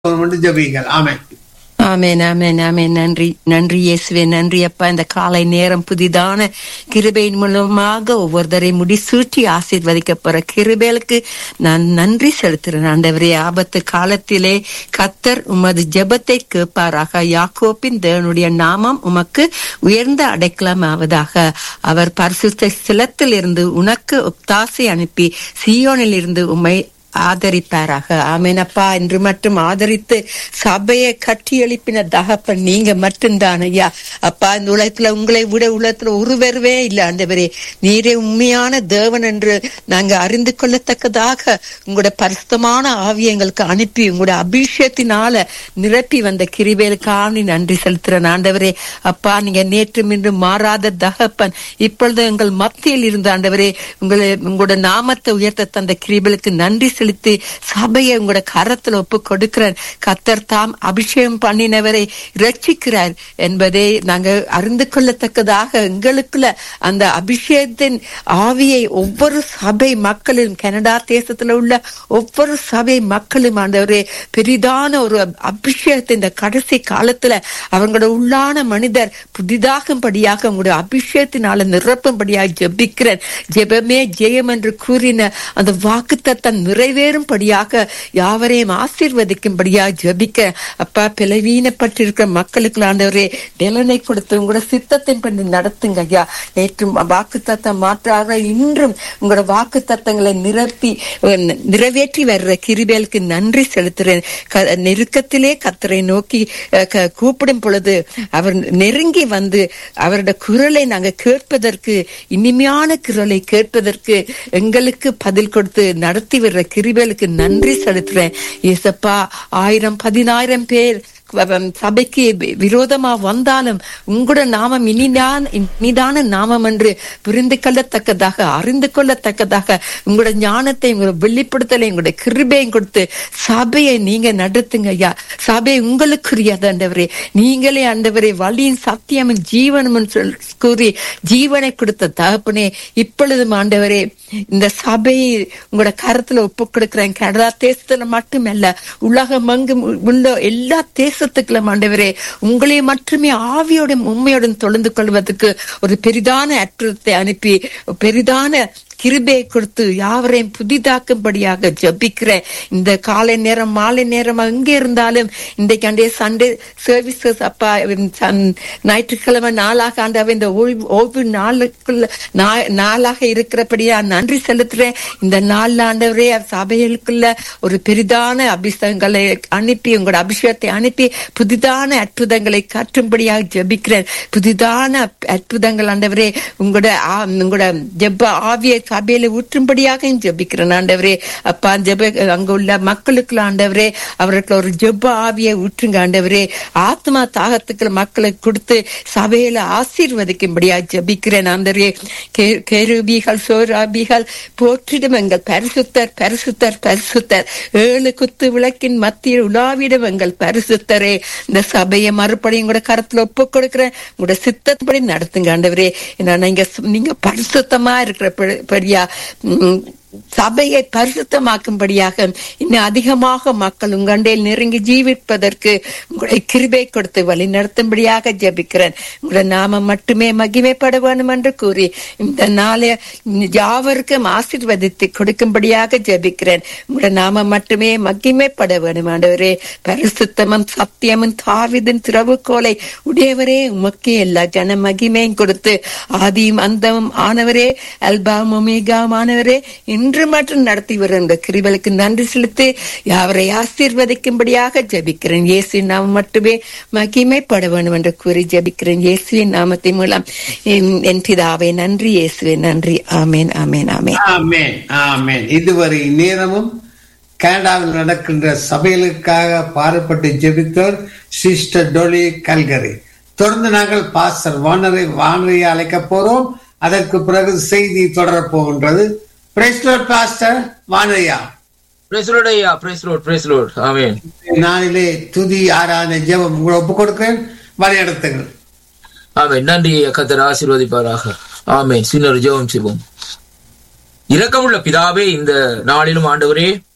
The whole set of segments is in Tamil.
என்று ஜபிங்கள் ஆமென் ஆமென் ஆமென் ஆமென் நன்றி நன்றி இயேசுவே நன்றி அப்பா இந்த காலை நேரம் புதிதான கிருபையின் மூலமாக ஒவ்வொருத்தரை முடிசூட்டி ஆசீர்வதிக்கப்படுற கிருபைகளுக்கு நான் நன்றி செலுத்துறேன் ஆண்டவரே ஆபத்து காலத்திலே கத்தர் உமது ஜெபத்தை கேட்பாராக யாக்கோப்பின் தேவனுடைய நாமம் உமக்கு உயர்ந்த அடைக்கலமாவதாக அவர் பரிசுத்த சிலத்தில் இருந்து உனக்கு ஒத்தாசை அனுப்பி சியோனில் இருந்து உம்மை ஆதரிப்பாராக ஆமேனப்பா இன்று மட்டும் ஆதரித்து சபையை கட்டி எழுப்பின தகப்பன் நீங்க மட்டும்தான் ஐயா அப்பா இந்த உலகத்துல உங்களை விட உலகத்துல ஒருவருவே இல்லை ஆண்டவரே நீரே உண்மையான தேவன் என்று நாங்க அறிந்து கொள்ளத்தக்கதாக உங்களோட பரிசுத்தமான ஆவியை எங்களுக்கு அனுப்பி உங்களோட அபிஷேகத்தினால நிரப்பி வந்த கிருபேலுக்காண்டி நன்றி செலுத்துறேன் ஆண்டவரே அப்பா நீங்க நேற்று இன்று மாறாத தகப்பன் இப்பொழுது எங்கள் மத்தியில் இருந்த ஆண்டவரே உங்களை உங்களோட நாமத்தை உயர்த்த தந்த கிருபேலுக்கு நன்றி செலுத்தி சபையை உங்களோட கரத்துல ஒப்பு கொடுக்கிறேன் கத்தர் தாம் அபிஷேகம் பண்ணினவரை ரட்சிக்கிறார் என்பதை நாங்க அறிந்து கொள்ளத்தக்கதாக எங்களுக்குள்ள அந்த அபிஷேகத்தின் ஆவியை ஒவ்வொரு சபை மக்களும் கனடா தேசத்துல உள்ள ஒவ்வொரு சபை மக்களும் ஆண்டவரே பெரிதான ஒரு அபிஷேகத்தை இந்த கடைசி காலத்துல அவங்களோட உள்ளான மனிதர் புதிதாகும்படியாக உங்களுடைய அபிஷேகத்தினால நிரப்பும்படியாக ஜெபிக்கிறேன் ஜெபமே ஜெயம் என்று கூறின அந்த வாக்குத்தத்தம் நிறைவேறும்படியாக யாவரையும் ஆசீர்வதிக்கும்படியாக ஜெபிக்க அப்பா பிளவீனப்பட்டிருக்கிற மக்களுக்கு ஆண்டவரே பலனை கொடுத்து உங்களோட சித்தத்தின் பண்ணி நடத்துங்க ஐயா நேற்றும் வாக்குத்தத்தம் மாற்றாக இன்றும் உங்களோட வாக்கு தத்தங்களை நிரப்பி அஹ், நிறைவேற்றி வர்ற கிருபேலுக்கு நன்றி செலுத்துறேன் க- நெருக்கத்திலே கத்தரை நோக்கி அஹ், க- கூப்பிடும் பொழுது அவர் நெருங்கி வந்து அவருடைய குரலை நாங்க கேட்பதற்கு இனிமையான குரலை கேட்பதற்கு எங்களுக்கு பதில் கொடுத்து நடத்தி வர்ற கிருபேலுக்கு நன்றி செலுத்துறேன் ஏசப்பா ஆயிரம் பதினாயிரம் பேர் வ- சபைக்கு வி- விரோதமா வந்தாலும் உங்களோட நாமம் இனிதான் இனிதான நாமம் என்று புரிந்து கொள்ளத்தக்கதாக அறிந்து கொள்ளத்தக்கதாக உங்களோட ஞானத்தை உங்களோட வெளிப்படுத்தலை உங்களோட கிருபையும் கொடுத்து சபையை நீங்க நடத்துங்க ஐயா சபை உங்களுக்குரியது ஆண்டவரே நீங்களே ஆண்டவரே வழியின் சத்தியமும் ஜீவனும் சொல் கூறி ஜீவனை கொடுத்த தகப்பனே இப்பொழுதும் ஆண்டவரே இந்த சபையை உங்களோட கருத்துல ஒப்பு கொடுக்கிறேன் கனடா தேசத்துல மட்டுமல்ல உலகம் எங்கும் உள்ள எல்லா தேசத்துக்களும் ஆண்டவரே உங்களை மட்டுமே ஆவியோடும் உண்மையோடும் தொழுந்து கொள்வதற்கு ஒரு பெரிதான அற்புதத்தை அனுப்பி பெரிதான கிருபையை கொடுத்து யாவரையும் புதிதாக்கும்படியாக ஜபிக்கிறேன் இந்த காலை நேரம் மாலை நேரம் எங்கே இருந்தாலும் இன்றைக்கு அண்டே சண்டே சர்வீசஸ் அப்பா சன்- ஞாயிற்றுக்கிழமை நாளாக ஆண்டவ இந்த ஓய்வு ஓய்வு நாளுக்குள்ள நா- நாளாக இருக்கிறபடியா நன்றி செலுத்துறேன் இந்த நாள் ஆண்டவரே சபைகளுக்குள்ள ஒரு பெரிதான அபிஷேகங்களை அனுப்பி உங்களோட அபிஷேகத்தை அனுப்பி புதிதான அற்புதங்களை கற்றும்படியாக ஜெபிக்கிறேன் புதிதான அப்- அற்புதங்கள் ஆண்டவரே உங்களோட ஆ- உங்களோட ஜெப ஆவியை சபையில ஊற்றும்படியாக ஜெபிக்கிறேன் ஆண்டவரே அப்பா ஜெப அங்க உள்ள மக்களுக்கு ஆண்டவரே அவருக்கு ஒரு ஜெப ஆவியை ஊற்றுங்க ஆண்டவரே ஆத்மா தாகத்துக்கு மக்களை கொடுத்து சபையில ஆசீர்வதிக்கும்படியாக ஜெபிக்கிறேன் ஆண்டவரே கே- கேருபிகள் சோராபிகள் போற்றிடும் எங்கள் பரிசுத்தர் பரிசுத்தர் பரிசுத்தர் ஏழு குத்து விளக்கின் மத்தியில் உலாவிடும் எங்கள் பரிசுத்தரே இந்த சபையை மறுபடியும் கூட கரத்துல ஒப்பு கொடுக்கிறேன் உங்களோட சித்தப்படி நடத்துங்க ஆண்டவரே ஏன்னா நீங்க நீங்க பரிசுத்தமா இருக்கிற பெ- பெரியா உம், சபையை பரிசுத்தமாக்கும்படியாக இன்னும் அதிகமாக மக்கள் உங்கண்டையில் நெருங்கி ஜீவிப்பதற்கு உங்களை கிருபை கொடுத்து வழி நடத்தும்படியாக ஜெபிக்கிறேன் உங்களோட நாமம் மட்டுமே மகிமைப்பட வேண்டும் என்று கூறி இந்த நாளை யாவருக்கும் ஆசீர்வதித்து கொடுக்கும்படியாக ஜெபிக்கிறேன் உங்களோட நாமம் மட்டுமே மகிமைப்பட வேண்டும் ஆண்டவரே பரிசுத்தமும் சத்தியமும் தாவிதின் திறவுகோலை உடையவரே உமக்கே எல்லா ஜன மகிமையும் கொடுத்து ஆதியும் அந்தமும் ஆனவரே அல்பாம் ஒமேகாம் ஆனவரே இன்று மட்டும் நடத்தி வருகின்ற கிருபலுக்கு நன்றி செலுத்தி யாவரை ஆசீர்வதிக்கும்படியாக ஜெபிக்கிறேன் இயேசுவின் நாமம் மட்டுமே மகிமைப்பட வேண்டும் என்று கூறி ஜெபிக்கிறேன் இயேசுவின் நாமத்தின் மூலம் என்- என் பிதாவே நன்றி இயேசுவே நன்றி ஆமேன் ஆமேன் ஆமேன் ஆமென் ஆமென் இதுவரை நேரமும் கனடாவில் நடக்கின்ற சபைகளுக்காக பாடுபட்டு ஜெபித்தோர் சிஸ்டர் டொலி கல்கரி தொடர்ந்து நாங்கள் பாஸ்டர் வானரை வானரையை அழைக்க போறோம் அதற்கு பிறகு செய்தி தொடரப் போகின்றது பிரைஸ்லோட் பாஸ்டர் வானரையா பிரைஸ் லார்ட் ஐயா praise lord praise lord amen நாளிலே துதி ஆராதனை ஜெபம் உங்களை ஒப்புக் கொடுக்கிறேன் வழிநடத்துங்கள் ஆமென் நன்றி ஐயா கத்தர் ஆசீர்வதிப்பாராக ஆமென் சின்னர் ஜெபம் செய்வோம் இரக்கமுள்ள பிதாவே இந்த நாளிலும் ஆண்டவரே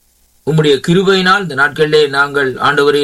உம்முடைய கிருபையினால் இந்த நாட்களிலே நாங்கள் ஆண்டவரே